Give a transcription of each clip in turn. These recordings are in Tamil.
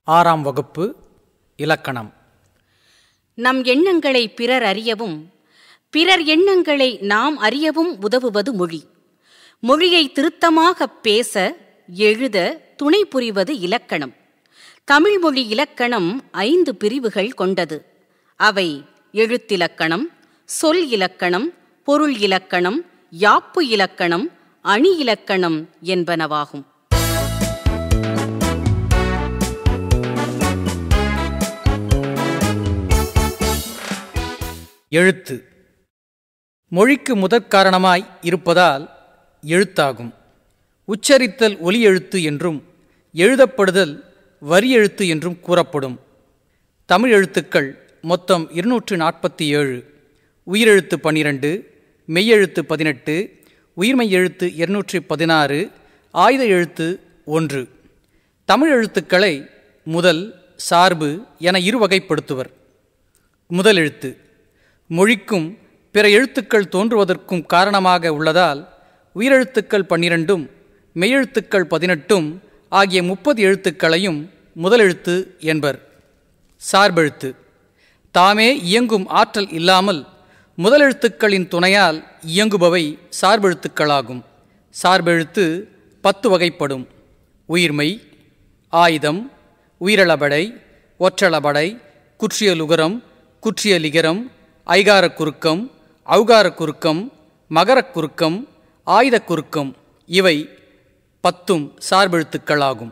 ஆறாம் வகுப்பு இலக்கணம் நம் எண்ணங்களை பிறர் அறியவும் பிறர் எண்ணங்களை நாம் அறியவும் உதவுவது மொழி மொழியை திருத்தமாகப் பேச எழுத துணை புரிவது இலக்கணம் தமிழ்மொழி இலக்கணம் ஐந்து பிரிவுகள் கொண்டது அவை எழுத்திலக்கணம் சொல் இலக்கணம் பொருள் இலக்கணம் யாப்பு இலக்கணம் அணி இலக்கணம் என்பனவாகும் எழுத்து மொழிக்கு முதற் காரணமாய் இருப்பதால் எழுத்தாகும் உச்சரித்தல் ஒலி எழுத்து என்றும் எழுதப்படுதல் வரி எழுத்து என்றும் கூறப்படும் தமிழ் எழுத்துக்கள் மொத்தம் இருநூற்று நாற்பத்தி ஏழு உயிரெழுத்து பன்னிரண்டு மெய்யெழுத்து பதினெட்டு உயிர்மெய் எழுத்து இருநூற்றி பதினாறு ஆயுத எழுத்து ஒன்று தமிழ் எழுத்துக்களை முதல் சார்பு என இருவகைப்படுத்துவர் முதல் எழுத்து மொழிக்கும் பிற எழுத்துக்கள் தோன்றுவதற்கும் காரணமாக உள்ளதால் உயிரெழுத்துக்கள் பன்னிரண்டும் மெய்யெழுத்துக்கள் பதினெட்டும் ஆகிய முப்பது எழுத்துக்களையும் முதலெழுத்து என்பர் சார்பெழுத்து தாமே இயங்கும் ஆற்றல் இல்லாமல் முதலெழுத்துக்களின் துணையால் இயங்குபவை சார்பெழுத்துக்களாகும் சார்பெழுத்து பத்து வகைப்படும் உயிர்மை ஆயுதம் உயிரளபடை ஒற்றளபடை குற்றியலுகரம் குற்றியலிகரம் ஐகாரக் குறுக்கம் ஔகாரக் குறுக்கம் மகரக் குறுக்கம் ஆயுதக் குறுக்கம் இவை பத்தும் சார்பெழுத்துக்களாகும்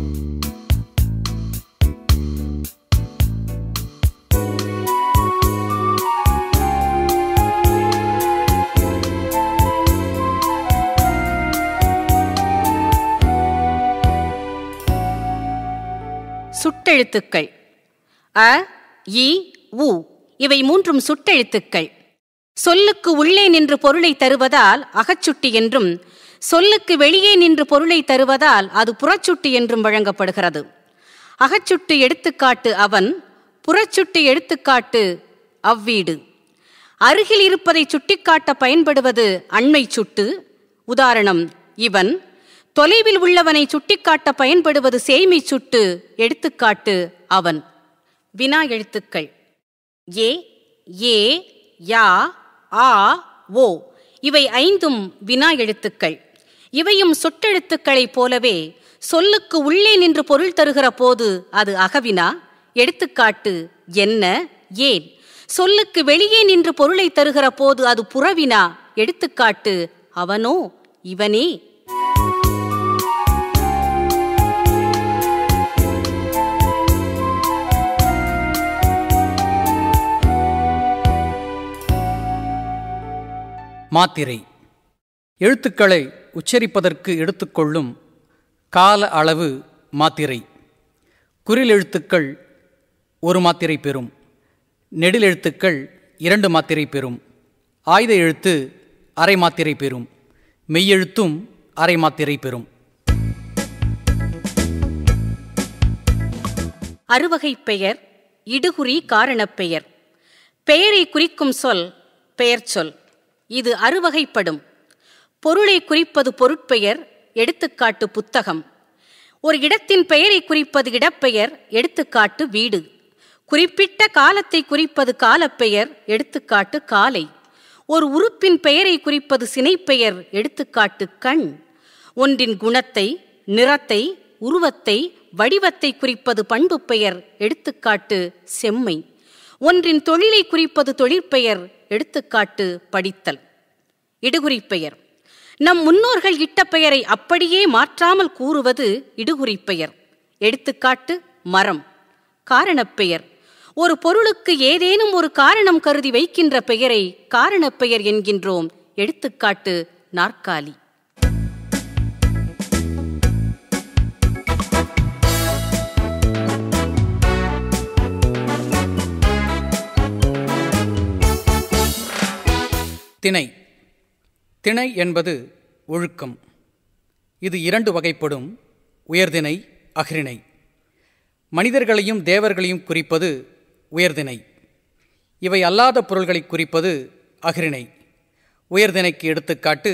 சுட்டெழுத்துக்கள் அ இ உ இவை மூன்றும் சுட்டெழுத்துக்கள் சொல்லுக்கு உள்ளே நின்று பொருளை தருவதால் அகச்சுட்டி என்றும் சொல்லுக்கு வெளியே நின்று பொருளை தருவதால் அது புறச்சுட்டி என்றும் வழங்கப்படுகிறது அகச்சுட்டு எடுத்துக்காட்டு அவன் புறச்சுட்டி எடுத்துக்காட்டு அவ்வீடு அருகில் இருப்பதை சுட்டிக்காட்ட பயன்படுவது அண்மை சுட்டு உதாரணம் இவன் தொலைவில் உள்ளவனை சுட்டிக்காட்ட பயன்படுவது சேய்மை சுட்டு எடுத்துக்காட்டு அவன் வினா எழுத்துக்கள் ஏ ஏ யா ஆ ஓ இவை ஐந்தும் வினா எழுத்துக்கள் இவையும் சொட்டெழுத்துக்களைப் போலவே சொல்லுக்கு உள்ளே நின்று பொருள் தருகிற போது அது அகவினா எடுத்துக்காட்டு என்ன ஏன் சொல்லுக்கு வெளியே நின்று பொருளை தருகிற போது அது புறவினா எடுத்துக்காட்டு அவனோ இவனே மாத்திரை எழுத்துக்களை உச்சரிப்பதற்கு எடுத்துக்கொள்ளும் கால அளவு மாத்திரை குறில் எழுத்துக்கள் ஒரு மாத்திரை பெறும் நெடில் எழுத்துக்கள் இரண்டு மாத்திரை பெறும் ஆயுத எழுத்து அரை மாத்திரை பெறும் மெய்யெழுத்தும் அரை மாத்திரை பெறும் அறுவகைப் பெயர் இடுகுறி காரணப் பெயர் பெயரை குறிக்கும் சொல் பெயர் சொல் இது அறுவகைப்படும் பொருளை குறிப்பது பொருட்பெயர் எடுத்துக்காட்டு புத்தகம் ஒரு இடத்தின் பெயரை குறிப்பது இடப்பெயர் எடுத்துக்காட்டு வீடு குறிப்பிட்ட காலத்தை குறிப்பது காலப்பெயர் எடுத்துக்காட்டு காலை ஒரு உறுப்பின் பெயரை குறிப்பது சினைப்பெயர் எடுத்துக்காட்டு கண் ஒன்றின் குணத்தை நிறத்தை உருவத்தை வடிவத்தை குறிப்பது பண்பு பெயர் எடுத்துக்காட்டு செம்மை ஒன்றின் தொழிலை குறிப்பது தொழிற்பெயர் எடுத்துக்காட்டு படித்தல் இடுகுறிப்பெயர் நம் முன்னோர்கள் இட்ட பெயரை அப்படியே மாற்றாமல் கூறுவது இடுகுறிப்பெயர் எடுத்துக்காட்டு மரம் காரணப்பெயர் ஒரு பொருளுக்கு ஏதேனும் ஒரு காரணம் கருதி வைக்கின்ற பெயரை காரணப்பெயர் என்கின்றோம் எடுத்துக்காட்டு நாற்காலி திணை திணை என்பது ஒழுக்கம் இது இரண்டு வகைப்படும் உயர்திணை அஃறிணை மனிதர்களையும் தேவர்களையும் குறிப்பது உயர்திணை இவை அல்லாத பொருள்களை குறிப்பது அஃறிணை உயர்திணைக்கு எடுத்துக்காட்டு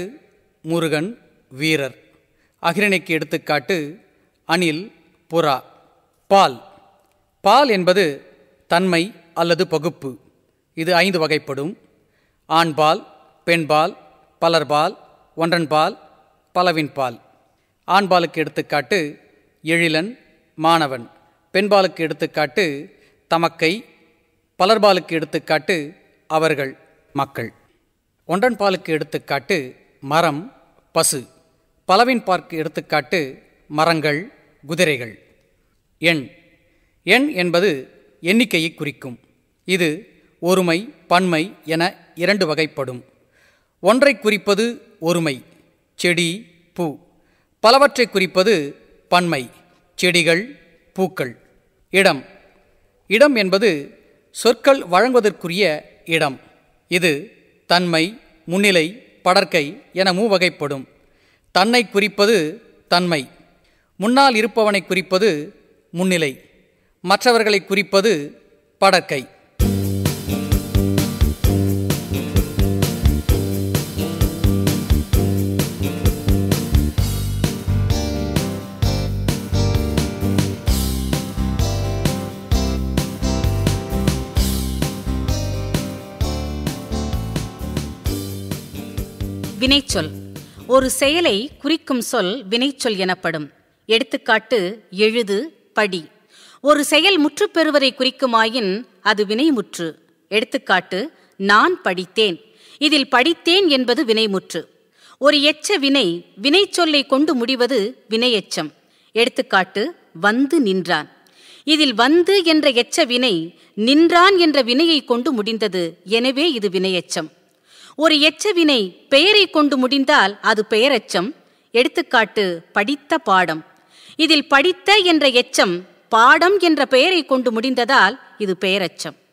முருகன் வீரர் அஃறிணைக்கு எடுத்துக்காட்டு அணில் புறா பால் பால் என்பது தன்மை அல்லது பகுப்பு இது ஐந்து வகைப்படும் ஆண்பால் பெண்பால் பலர்பால் ஒன்றன்பால் பலவின்பால் ஆண்பாலுக்கு எடுத்துக்காட்டு எழிலன் மாணவன் பெண்பாலுக்கு எடுத்துக்காட்டு தமக்கை பலர்பாலுக்கு எடுத்துக்காட்டு அவர்கள் மக்கள் ஒன்றன் பாலுக்கு எடுத்துக்காட்டு மரம் பசு பலவின் பார்க்கு எடுத்துக்காட்டு மரங்கள் குதிரைகள் எண் எண் என்பது எண்ணிக்கையை குறிக்கும் இது ஒருமை பன்மை என இரண்டு வகைப்படும் ஒன்றை குறிப்பது ஒருமை செடி பூ பலவற்றை குறிப்பது பன்மை செடிகள் பூக்கள் இடம் இடம் என்பது சொற்கள் வழங்குவதற்குரிய இடம் இது தன்மை முன்னிலை படர்க்கை என மூவகைப்படும் தன்னை குறிப்பது தன்மை முன்னால் இருப்பவனை குறிப்பது முன்னிலை மற்றவர்களை குறிப்பது படர்க்கை வினைச்சொல் ஒரு செயலை குறிக்கும் சொல் வினைச்சொல் எனப்படும் எடுத்துக்காட்டு எழுது படி ஒரு செயல் முற்று பெறுவதை குறிக்குமாயின் அது வினைமுற்று எடுத்துக்காட்டு நான் படித்தேன் இதில் படித்தேன் என்பது வினைமுற்று ஒரு எச்ச வினை வினைச்சொல்லை கொண்டு முடிவது வினையெச்சம் எடுத்துக்காட்டு வந்து நின்றான் இதில் வந்து என்ற எச்ச வினை நின்றான் என்ற வினையை கொண்டு முடிந்தது எனவே இது வினையெச்சம் ஒரு எச்ச வினை பெயரை கொண்டு முடிந்தால் அது பெயரெச்சம் எடுத்துக்காட்டு படித்த பாடம் இதில் படித்த என்ற எச்சம் பாடம் என்ற பெயரை கொண்டு முடிந்ததால் இது பெயரெச்சம்